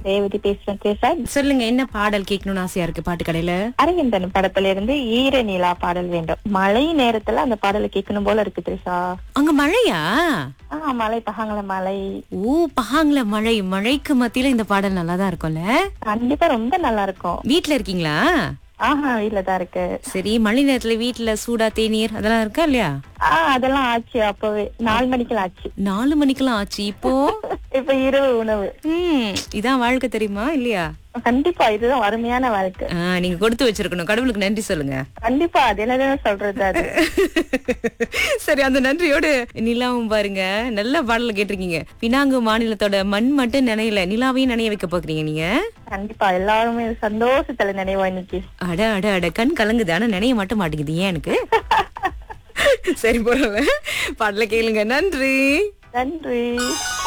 ரேவதி பேசுறேன் பேச சொல்லுங்க என்ன பாடல் கேட்கணும்னு ஆசையா இருக்கு பாட்டு கடையில அரவிந்தன் படத்துல இருந்து ஈர நிலா பாடல் வேண்டும் மழை நேரத்துல அந்த பாடலை கேட்கணும் போல இருக்கு திரிசா அங்க மழையா ஆஹ் மலை பகாங்கள மலை ஓ பகாங்கள மழை மழைக்கு மத்தியில இந்த பாடல் நல்லா தான் இருக்கும்ல கண்டிப்பா ரொம்ப நல்லா இருக்கும் வீட்ல இருக்கீங்களா ஆஹா வீட்ல தான் இருக்கு சரி மழை நேரத்துல வீட்ல சூடா தேநீர் அதெல்லாம் இருக்கா இல்லையா ஆஹ் அதெல்லாம் ஆச்சு அப்பவே நாலு மணிக்கெல்லாம் ஆச்சு நாலு மணிக்கெல்லாம் ஆச்சு இப்போ இப்ப இரவு உணவு ம் இதான் வாழ்க்கை தெரியுமா இல்லையா கண்டிப்பா இதுதான் அருமையான வாழ்க்கை ஆ, நீங்க கொடுத்து வச்சிருக்கணும் கடவுளுக்கு நன்றி சொல்லுங்க கண்டிப்பா அது என்னதான் சொல்றது அது சரி அந்த நன்றியோடு நிலாவும் பாருங்க நல்ல பாடல கேட்டிருக்கீங்க பினாங்கு மாநிலத்தோட மண் மட்டும் நினையல நிலாவையும் நினைய வைக்க போகிறீங்க நீங்க கண்டிப்பா எல்லாருமே சந்தோஷத்துல நினைவா இன்னைக்கு அட அட அட கண் கலங்குது ஆனா நினைய மட்டும் மாட்டேங்குது ஏன் எனக்கு சரி போறல பாடல கேளுங்க நன்றி நன்றி